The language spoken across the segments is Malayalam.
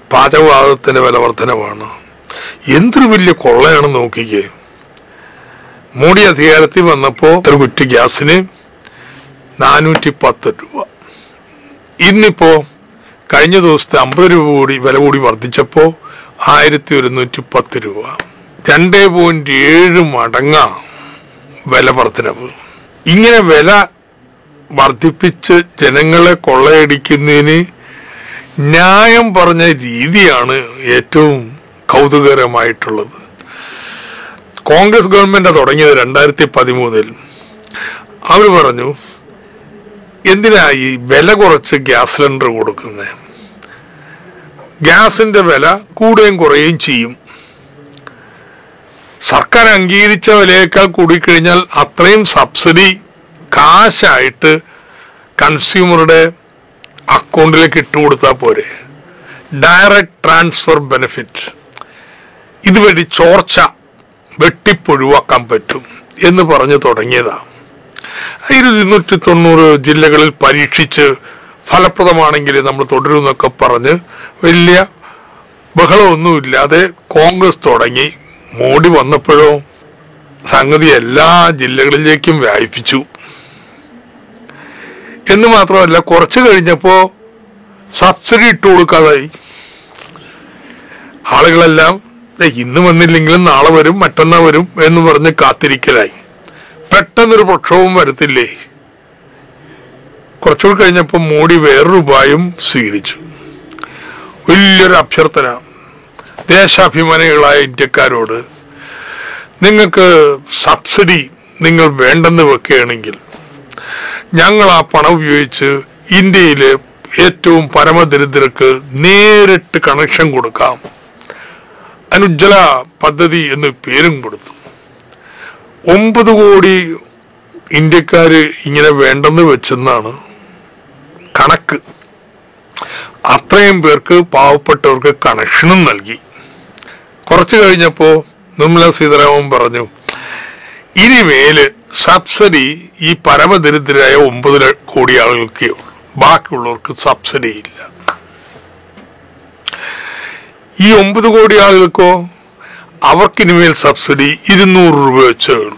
പാചകവാതകത്തിന്റെ വില വർധനമാണ് എന്തൊരു വലിയ കൊള്ളയാണ് നോക്കിക്കേ മോഡി അധികാരത്തിൽ വന്നപ്പോ ഒരു കുറ്റി ഗ്യാസിന് നാനൂറ്റി പത്ത് രൂപ ഇന്നിപ്പോ കഴിഞ്ഞ ദിവസത്തെ അമ്പത് രൂപ കൂടി വില കൂടി വർദ്ധിച്ചപ്പോ ആയിരത്തി ഒരുന്നൂറ്റി പത്ത് രൂപ രണ്ടേ പോയിന്റ് ഏഴ് മടങ്ങ വില വർധനവ് ഇങ്ങനെ വില വർദ്ധിപ്പിച്ച് ജനങ്ങളെ കൊള്ളയടിക്കുന്നതിന് ന്യായം പറഞ്ഞ രീതിയാണ് ഏറ്റവും കൗതുകകരമായിട്ടുള്ളത് കോൺഗ്രസ് ഗവൺമെന്റ് തുടങ്ങിയത് രണ്ടായിരത്തി പതിമൂന്നിൽ അവർ പറഞ്ഞു എന്തിനാ ഈ വില കുറച്ച് ഗ്യാസ് സിലിണ്ടർ കൊടുക്കുന്നത് ഗ്യാസിന്റെ വില കൂടുകയും കുറയുകയും ചെയ്യും സർക്കാർ അംഗീകരിച്ച വിലയേക്കാൾ കൂടിക്കഴിഞ്ഞാൽ അത്രയും സബ്സിഡി കാശായിട്ട് കൺസ്യൂമറുടെ അക്കൗണ്ടിലേക്ക് ഇട്ടുകൊടുത്താൽ പോരെ ഡയറക്റ്റ് ട്രാൻസ്ഫർ ബെനിഫിറ്റ് ഇതുവഴി ചോർച്ച വെട്ടിപ്പൊഴിവാക്കാൻ പറ്റും എന്ന് പറഞ്ഞു തുടങ്ങിയതാണ് ഇരുന്നൂറ്റി തൊണ്ണൂറ് ജില്ലകളിൽ പരീക്ഷിച്ച് ഫലപ്രദമാണെങ്കിൽ നമ്മൾ തുടരുമെന്നൊക്കെ പറഞ്ഞ് വലിയ ബഹളമൊന്നുമില്ലാതെ കോൺഗ്രസ് തുടങ്ങി മോഡി വന്നപ്പോഴോ സംഗതി എല്ലാ ജില്ലകളിലേക്കും വ്യാപിപ്പിച്ചു എന്ന് മാത്രമല്ല കുറച്ച് കഴിഞ്ഞപ്പോ സബ്സിഡി ഇട്ട് കൊടുക്കാതായി ആളുകളെല്ലാം "ദേ, ഇന്ന് വന്നില്ലെങ്കിലും നാളെ വരും മറ്റന്നാ വരും എന്ന് പറഞ്ഞ് കാത്തിരിക്കലായി പെട്ടെന്നൊരു പ്രക്ഷോഭം വരത്തില്ലേ കുറച്ചുകൂടി കഴിഞ്ഞപ്പോൾ മോഡി വേറൊരു ഉപായം സ്വീകരിച്ചു വലിയൊരു അഭ്യർത്ഥന ദേശാഭിമാനികളായ ഇന്ത്യക്കാരോട് നിങ്ങൾക്ക് സബ്സിഡി നിങ്ങൾ വേണ്ടെന്ന് വെക്കുകയാണെങ്കിൽ ഞങ്ങൾ ആ പണം ഉപയോഗിച്ച് ഇന്ത്യയിലെ ഏറ്റവും പരമദരിദ്രർക്ക് നേരിട്ട് കണക്ഷൻ കൊടുക്കാം അനുജ്വല പദ്ധതി എന്ന് പേരും കൊടുത്തു ഒമ്പത് കോടി ഇന്ത്യക്കാര് ഇങ്ങനെ വേണ്ടെന്ന് വെച്ചെന്നാണ് കണക്ക് അത്രയും പേർക്ക് പാവപ്പെട്ടവർക്ക് കണക്ഷനും നൽകി കുറച്ചു കഴിഞ്ഞപ്പോ നിർമ്മല സീതാരാമൻ പറഞ്ഞു ഇനി മേല് സബ്സിഡി ഈ പരമദരിദ്രരായ ഒമ്പത് ല- കോടി ആളുകൾക്കേ ഉള്ളൂ ബാക്കിയുള്ളവർക്ക് സബ്സിഡി ഇല്ല ഈ ഒമ്പത് കോടി ആളുകൾക്കോ അവർക്കിനിമേൽ സബ്സിഡി ഇരുന്നൂറ് രൂപ വെച്ചേ ഉള്ളൂ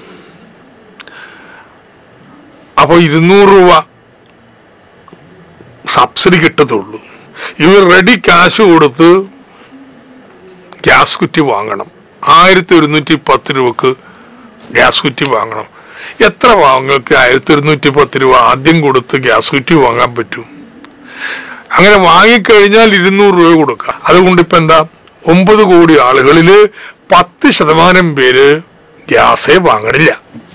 അപ്പൊ ഇരുന്നൂറ് രൂപ സബ്സിഡി കിട്ടത്തുള്ളൂ ഇവർ റെഡി കാശ് കൊടുത്ത് ഗ്യാസ് കുറ്റി വാങ്ങണം ആയിരത്തി ഒരുന്നൂറ്റി പത്ത് രൂപക്ക് ഗ്യാസ് കുറ്റി വാങ്ങണം എത്ര വാങ്ങൾക്ക് ആയിരത്തി ഒരുന്നൂറ്റി പത്ത് രൂപ ആദ്യം കൊടുത്ത് ഗ്യാസ് കുറ്റി വാങ്ങാൻ പറ്റും അങ്ങനെ വാങ്ങിക്കഴിഞ്ഞാൽ ഇരുന്നൂറ് രൂപ കൊടുക്കാം അതുകൊണ്ട് ഇപ്പൊ എന്താ ഒമ്പത് കോടി ആളുകളില് പത്ത് ശതമാനം പേര് ഗ്യാസേ വാങ്ങണില്ല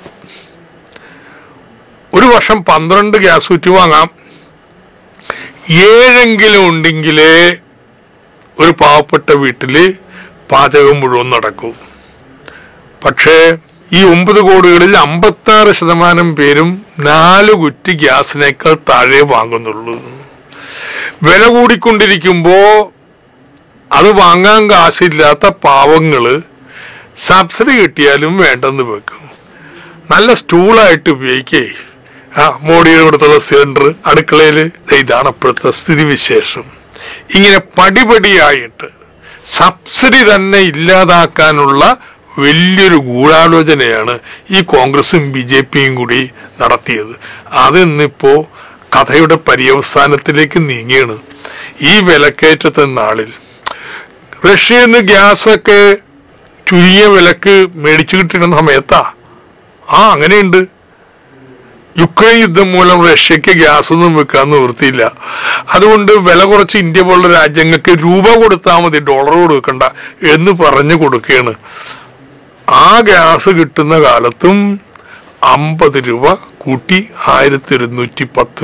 ഒരു വർഷം പന്ത്രണ്ട് ഗ്യാസ് കുറ്റി വാങ്ങാം ഏഴെങ്കിലും ഉണ്ടെങ്കിലേ ഒരു പാവപ്പെട്ട വീട്ടില് പാചകം മുഴുവൻ നടക്കൂ പക്ഷേ ഈ ഒമ്പത് കോടികളിൽ അമ്പത്തി ആറ് ശതമാനം പേരും നാല് കുറ്റി ഗ്യാസിനേക്കാൾ താഴെ വാങ്ങുന്നുള്ളൂ വില കൂടിക്കൊണ്ടിരിക്കുമ്പോ അത് വാങ്ങാൻ കാശില്ലാത്ത പാവങ്ങള് സബ്സിഡി കിട്ടിയാലും വേണ്ടെന്ന് വെക്കും നല്ല സ്റ്റൂളായിട്ട് ഉപയോഗിക്കേ ആ മോഡിയുടെ കൊടുത്തുള്ള സിലിണ്ടർ അടുക്കളയിൽ ഇതാണ് അപ്പോഴത്തെ സ്ഥിതിവിശേഷം ഇങ്ങനെ പടിപടിയായിട്ട് സബ്സിഡി തന്നെ ഇല്ലാതാക്കാനുള്ള വലിയൊരു ഗൂഢാലോചനയാണ് ഈ കോൺഗ്രസും ബി ജെ പിയും കൂടി നടത്തിയത് അതിന്നിപ്പോ കഥയുടെ പര്യവസാനത്തിലേക്ക് നീങ്ങിയാണ് ഈ വിലക്കയറ്റത്തെ നാളിൽ റഷ്യയിൽ നിന്ന് ഗ്യാസൊക്കെ ചുരുങ്ങിയ വിലക്ക് മേടിച്ചു കിട്ടുന്ന സമയത്താ ആ അങ്ങനെയുണ്ട് യുക്രൈൻ യുദ്ധം മൂലം റഷ്യക്ക് ഗ്യാസ് ഒന്നും വെക്കാൻ നിവൃത്തിയില്ല അതുകൊണ്ട് വില കുറച്ച് ഇന്ത്യ പോലുള്ള രാജ്യങ്ങൾക്ക് രൂപ കൊടുത്താൽ മതി ഡോളർ കൊടുക്കണ്ട എന്ന് പറഞ്ഞു കൊടുക്കുകയാണ് ആ ഗ്യാസ് കിട്ടുന്ന കാലത്തും അമ്പത് രൂപ കൂട്ടി ആയിരത്തി ഇരുന്നൂറ്റി പത്ത്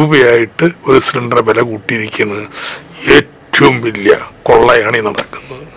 രൂപയായിട്ട് ഒരു സിലിണ്ടർ വില കൂട്ടിയിരിക്കുന്നത് ഏറ്റവും വലിയ കൊള്ളയാണ് ഈ നടക്കുന്നത്